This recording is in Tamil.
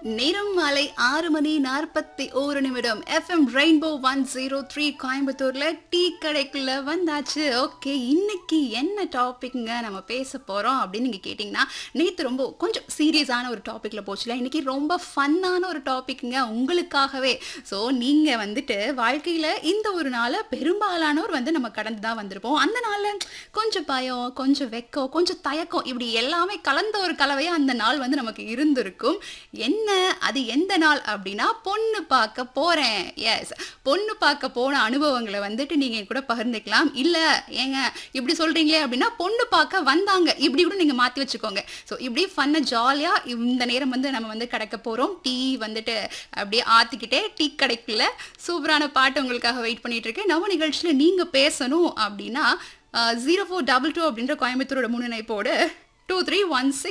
நேரம் மாலை ஆறு மணி நாற்பத்தி ஒரு நிமிடம் FM rainbow one zero three கோயம்புத்தூர்ல டீ கடைக்குள்ள வந்தாச்சு ஓகே இன்னைக்கு என்ன டாபிக்ங்க நம்ம பேச போறோம் அப்படின்னு நீங்க கேட்டீங்கன்னா நேத்து ரொம்ப கொஞ்சம் சீரியஸான ஒரு டாபிக்ல போச்சுல இன்னைக்கு ரொம்ப ஃபன்னான ஒரு டாபிக்ங்க உங்களுக்காகவே ஸோ நீங்க வந்துட்டு வாழ்க்கையில இந்த ஒரு நாளை பெரும்பாலானோர் வந்து நம்ம கடந்து தான் வந்திருப்போம் அந்த நாள்ல கொஞ்சம் பயம் கொஞ்சம் வெக்கம் கொஞ்சம் தயக்கம் இப்படி எல்லாமே கலந்த ஒரு கலவையா அந்த நாள் வந்து நமக்கு இருந்திருக்கும் என்ன அது எந்த நாள் அப்படின்னா பொண்ணு பார்க்க போறேன் எஸ் பொண்ணு பார்க்க போன அனுபவங்களை வந்துட்டு நீங்க என் கூட பகிர்ந்துக்கலாம் இல்ல ஏங்க இப்படி சொல்றீங்களே அப்படின்னா பொண்ணு பார்க்க வந்தாங்க இப்படி கூட நீங்க மாத்தி வச்சுக்கோங்க ஸோ இப்படி ஃபன்ன ஜாலியா இந்த நேரம் வந்து நம்ம வந்து கிடைக்க போறோம் டீ வந்துட்டு அப்படியே ஆத்திக்கிட்டே டீ கடைக்குள்ள சூப்பரான பாட்டு உங்களுக்காக வெயிட் பண்ணிட்டு இருக்கேன் நம்ம நிகழ்ச்சியில நீங்க பேசணும் அப்படின்னா ஜீரோ ஃபோர் டபுள் டூ அப்படின்ற கோயம்புத்தூரோட முன்னிணைப்போடு டூ த்ரீ ஒன் சிக்ஸ்